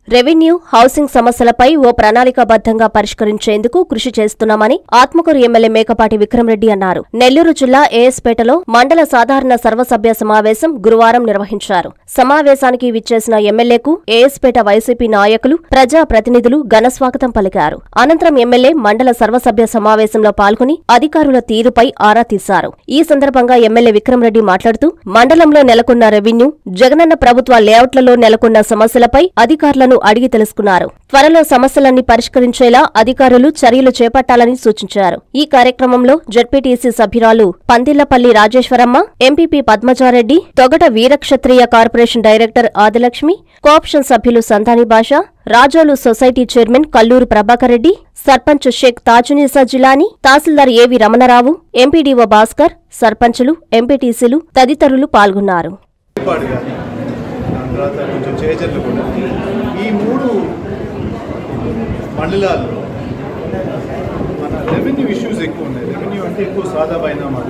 revenue housing సమస్యలపై ఓ ప్రణాళికాబద్ధంగా పరిష్కరించేందుకు కృషి చేస్తున్నామని ఆత్మకూరు ఎమ్మెల్యే మేకపాటి విక్రమరెడ్డి అన్నారు నెల్లూరు జిల్లా ఏఎస్పేటలో మండల సాధారణ సర్వసభ్య సమావేశం గురువారం నిర్వహించారు సమావేశానికి విచ్చేసిన ఎమ్మెల్యేకు ఏఎస్పేట వైసీపీ నాయకులు ప్రజా ప్రతినిధులు ఘనస్వాగతం పలికారు అనంతరం ఎమ్మెల్యే మండల సర్వసభ్య సమావేశంలో పాల్గొని అధికారుల తీరుపై ఆరా తీశారు ఈ సందర్భంగా ఎమ్మెల్యే విక్రమరెడ్డి మాట్లాడుతూ మండలంలో నెలకొన్న రెవెన్యూ జగనన్న ప్రభుత్వ లేఅవుట్లలో నెలకొన్న సమస్యలపై అధికారులను అడిగి తెలుసుకున్నారు త్వరలో సమస్యలన్నీ పరిష్కరించేలా అధికారులు చర్యలు చేపట్టాలని సూచించారు ఈ కార్యక్రమంలో జడ్పీటీసీ సభ్యురాలు Pandillapalli Rajeswaramma MPP Padmaja Reddy Togata Veerakshatriya corporation director Adilakshmi co option సభ్యులు Santhani Basha Rajolu society chairman Kallur Prabhakar Reddy sarpanch Shaik Tajunnisa Jilani tahsildar AV Ramana Rao MPDO Bhaskar సర్పంచులు ఎంపీటీసీలు తదితరులు పాల్గొన్నారు పాడు కానీ దాని తర్వాత కొంచెం చేజర్లు కూడా ఈ మూడు మండలాల్లో మన రెవెన్యూ ఇష్యూస్ ఎక్కువ ఉన్నాయి రెవెన్యూ అంటే ఎక్కువ సాదా బైనామాలు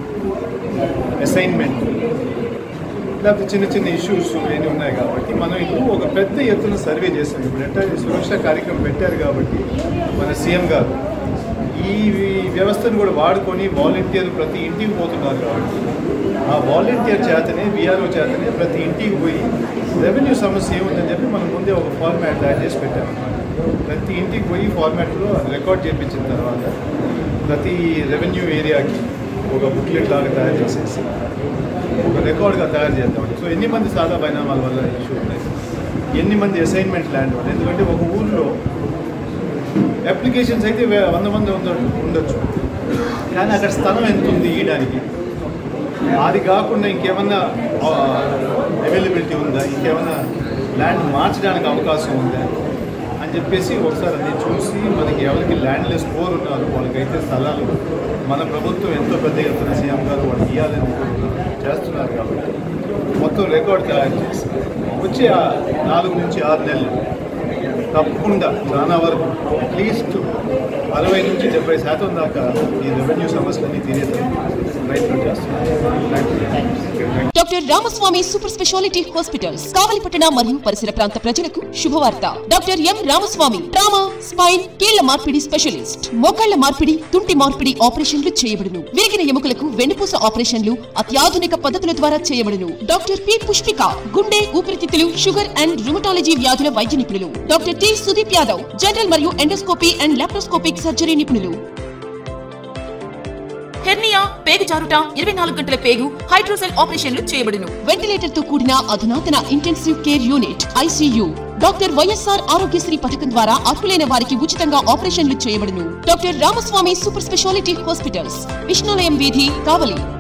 అసైన్మెంట్ లేకపోతే చిన్న చిన్న ఇష్యూస్ ఇవన్నీ ఉన్నాయి కాబట్టి మనం ఇప్పుడు ఒక పెద్ద ఎత్తున సర్వే చేస్తాం ఇప్పుడు ఎట్లా ఈ సురక్ష కార్యక్రమం పెట్టారు కాబట్టి మన సీఎం గారు ఈ వ్యవస్థను కూడా వాడుకొని వాలంటీర్ ప్రతి ఇంటికి పోతున్నారు కాబట్టి ఆ వాలంటీర్ చేతనే బీఆర్ఓ చేతనే ప్రతి ఇంటికి పోయి రెవెన్యూ సమస్య ఏముందని చెప్పి మనం ముందే ఒక ఫార్మాట్ తయారు చేసి పెట్టామన్నమాట ప్రతి ఇంటికి పోయి ఫార్మాట్లో రికార్డ్ చేయించిన తర్వాత ప్రతి రెవెన్యూ ఏరియాకి ఒక బుక్లెట్ లాగా తయారు చేసేసి ఒక రికార్డ్గా తయారు చేద్దాం సో ఎన్ని మంది సాదా బైనామాల వల్ల ఇష్యూ ఉన్నాయి ఎన్ని మంది అసైన్మెంట్ ల్యాండ్ వల్ల ఎందుకంటే ఒక ఊళ్ళో అప్లికేషన్స్ అయితే వే- వంద మంది ఉండ- ఉండొచ్చు కానీ అక్కడ స్థలం ఎంత ఉంది ఇయడానికి అది కాకుండా ఇంకేమన్నా అవైలబిలిటీ ఉందా ఇంకేమన్నా ల్యాండ్ మార్చడానికి అవకాశం ఉందా అని చెప్పేసి ఒకసారి అది చూసి మనకి ఎవరికి ల్యాండ్ లెస్ పోర్ ఉన్నారు వాళ్ళకైతే స్థలాలు మన ప్రభుత్వం ఎంతో పెద్ద ఎత్తున సీఎం గారు వాళ్ళకి ఇవ్వాలని చేస్తున్నారు కాబట్టి మొత్తం రికార్డ్ తయారు చేసి వచ్చే ఆ నాలుగు నుంచి ఆరు నెలలు తప్పకుండా చాలా వరకు అట్లీస్ట్ అరవై నుంచి డెబ్బై శాతం దాకా ఈ రెవెన్యూ సమస్యలన్నీ తీరేదానికి ప్రయత్నం చేస్తున్నాం doctor Ramaswamy super speciality hospitals కావలిపట్టణ మరియు పరిసర ప్రాంత ప్రజలకు శుభవార్త doctor M Ramaswamy trauma spine కీళ్ల మార్పిడి స్పెషలిస్ట్ మోకాళ్ల మార్పిడి తుంటి మార్పిడి ఆపరేషన్లు చేయబడును విరిగిన ఎముకలకు వెన్నుపూస ఆపరేషన్లు అత్యాధునిక పద్ధతుల ద్వారా చేయబడును డాక్టర్ పి పుష్పిక గుండె ఊపిరితిత్తులు షుగర్ అండ్ రుమటాలజీ వ్యాధుల వైద్య నిపుణులు doctor T Sudeep Yadav general మరియు ఎండోస్కోపీ అండ్ లాప్రోస్కోపిక్ సర్జరీ నిపుణులు హెర్నియా పేగు జారుట ఇరవై నాలుగు గంటల పేగు హైడ్రోసెల్ ఆపరేషన్లు చేయబడును వెంటిలేటర్ తో కూడిన అధునాతన intensive care unit ICU doctor YSR Aarogyasri పథకం ద్వారా అర్హులైన వారికి ఉచితంగా ఆపరేషన్లు చేయబడును doctor Ramaswamy super speciality hospitals Vishnulayam వీధి కావలి